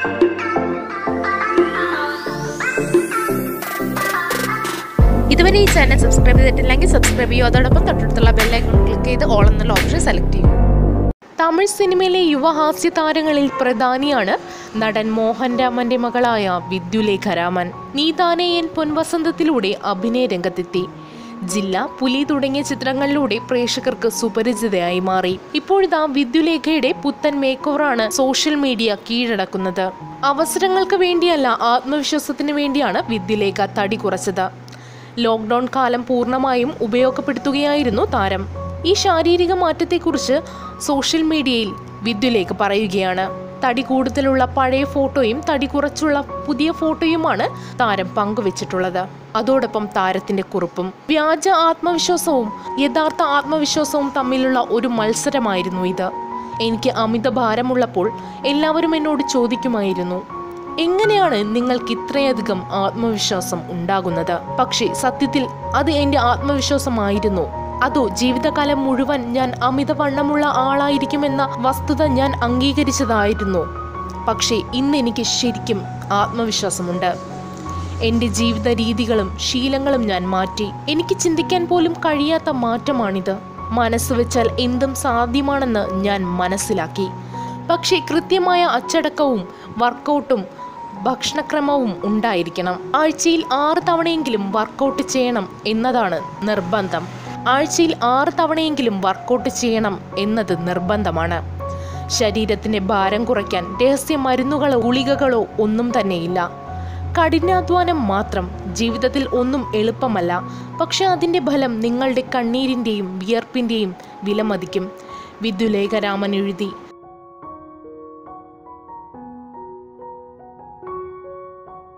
ഇതുവരെ ഈ channel subscribe ചെയ്തിട്ടില്ലെങ്കിൽ സബ്സ്ക്രൈബ് ചെയ്യൂ അതോടൊപ്പം തൊട്ടടുത്തുള്ള ബെല്ലൈക്കൺ ക്ലിക്ക് ചെയ്ത് ഓൾ എന്നുള്ള ഓപ്ഷൻ സെലക്ട് ചെയ്യൂ തമിഴ് സിനിമയിലെ യുവഹാസ്യ താരങ്ങളിൽ പ്രധാനിയാണ് നടൻ മോഹൻ രാമന്റെ മകളായ വിദ്യുലേഖ രാമൻ നീതാനയൻ പൊൻവസന്തത്തിലൂടെ അഭിനയ രംഗത്തെത്തി ജില്ല പുലി തുടങ്ങിയ ചിത്രങ്ങളിലൂടെ പ്രേക്ഷകർക്ക് സുപരിചിതയായി മാറി ഇപ്പോഴിതാ വിദ്യുലേഖയുടെ പുത്തൻ മേക്കോവറാണ് സോഷ്യൽ മീഡിയ കീഴടക്കുന്നത് അവസരങ്ങൾക്ക് വേണ്ടിയല്ല ആത്മവിശ്വാസത്തിന് വേണ്ടിയാണ് വിദ്യുലേഖ തടി കുറച്ചത് ലോക്ക്ഡൌൺ കാലം പൂർണ്ണമായും ഉപയോഗപ്പെടുത്തുകയായിരുന്നു താരം ഈ ശാരീരിക മാറ്റത്തെക്കുറിച്ച് സോഷ്യൽ മീഡിയയിൽ വിദ്യുലേഖ പറയുകയാണ് തടി കൂടുതലുള്ള പഴയ ഫോട്ടോയും തടി കുറച്ചുള്ള പുതിയ ഫോട്ടോയുമാണ് താരം പങ്കുവച്ചിട്ടുള്ളത് അതോടൊപ്പം താരത്തിന്റെ കുറിപ്പും വ്യാജ ആത്മവിശ്വാസവും യഥാർത്ഥ ആത്മവിശ്വാസവും തമ്മിലുള്ള ഒരു മത്സരമായിരുന്നു ഇത് എനിക്ക് അമിത ഭാരമുള്ളപ്പോൾ എല്ലാവരും എന്നോട് ചോദിക്കുമായിരുന്നു എങ്ങനെയാണ് നിങ്ങൾക്ക് ഇത്രയധികം ആത്മവിശ്വാസം ഉണ്ടാകുന്നത് പക്ഷേ സത്യത്തിൽ അത് എൻ്റെ ആത്മവിശ്വാസമായിരുന്നു അതോ ജീവിതകാലം മുഴുവൻ ഞാൻ അമിതവണ്ണമുള്ള ആളായിരിക്കുമെന്ന വസ്തുത ഞാൻ അംഗീകരിച്ചതായിരുന്നു പക്ഷേ ഇന്ന് എനിക്ക് ശരിക്കും ആത്മവിശ്വാസമുണ്ട് എൻ്റെ ജീവിത രീതികളും ശീലങ്ങളും ഞാൻ മാറ്റി എനിക്ക് ചിന്തിക്കാൻ പോലും കഴിയാത്ത മാറ്റമാണിത് മനസ്സ് വെച്ചാൽ എന്തും സാധ്യമാണെന്ന് ഞാൻ മനസ്സിലാക്കി പക്ഷേ കൃത്യമായ അച്ചടക്കവും വർക്കൗട്ടും ഭക്ഷണക്രമവും ഉണ്ടായിരിക്കണം ആഴ്ചയിൽ ആറ് തവണയെങ്കിലും വർക്കൗട്ട് ചെയ്യണം എന്നതാണ് നിർബന്ധം ആഴ്ചയിൽ ആറ് തവണയെങ്കിലും വർക്കൗട്ട് ചെയ്യണം എന്നത് നിർബന്ധമാണ് ശരീരത്തിന്റെ ഭാരം കുറയ്ക്കാൻ രഹസ്യ മരുന്നുകളോ ഗുളികകളോ ഒന്നും തന്നെയില്ല കഠിനാധ്വാനം മാത്രം ജീവിതത്തിൽ ഒന്നും എളുപ്പമല്ല പക്ഷെ അതിൻ്റെ ഫലം നിങ്ങളുടെ കണ്ണീരിൻ്റെയും വിയർപ്പിൻ്റെയും വിലമതിക്കും വിദ്യുലേഖ രാമൻ എഴുതി